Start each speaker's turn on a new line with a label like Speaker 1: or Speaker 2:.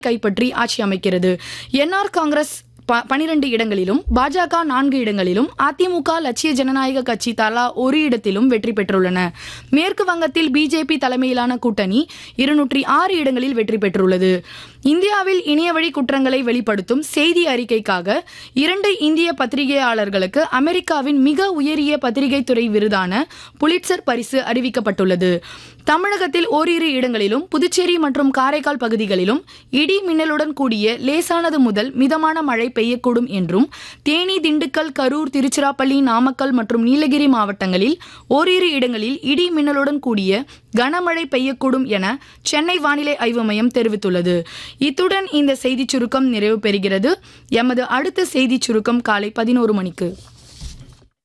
Speaker 1: கைப்பற்றி ஆட்சி அமைக்கிறது என்ஆர் காங்கிரஸ் ப- பனிரெண்டு இடங்களிலும் பாஜக நான்கு இடங்களிலும் அதிமுக லட்சிய ஜனநாயக கட்சி தலா ஒரு இடத்திலும் வெற்றி பெற்றுள்ளன மேற்கு வங்கத்தில் பிஜேபி தலைமையிலான கூட்டணி இருநூற்றி ஆறு இடங்களில் வெற்றி பெற்றுள்ளது இந்தியாவில் இணையவழி குற்றங்களை வெளிப்படுத்தும் செய்தி அறிக்கைக்காக இரண்டு இந்திய பத்திரிகையாளர்களுக்கு அமெரிக்காவின் மிக உயரிய பத்திரிகை துறை விருதான புலிட்சர் பரிசு அறிவிக்கப்பட்டுள்ளது தமிழகத்தில் ஓரிரு இடங்களிலும் புதுச்சேரி மற்றும் காரைக்கால் பகுதிகளிலும் இடி மின்னலுடன் கூடிய லேசானது முதல் மிதமான மழை பெய்யக்கூடும் என்றும் தேனி திண்டுக்கல் கரூர் திருச்சிராப்பள்ளி நாமக்கல் மற்றும் நீலகிரி மாவட்டங்களில் ஓரிரு இடங்களில் இடி மின்னலுடன் கூடிய கனமழை பெய்யக்கூடும் என சென்னை வானிலை ஆய்வு மையம் தெரிவித்துள்ளது இத்துடன் இந்த செய்திச் சுருக்கம் நிறைவு பெறுகிறது எமது அடுத்த செய்திச் சுருக்கம் காலை பதினோரு மணிக்கு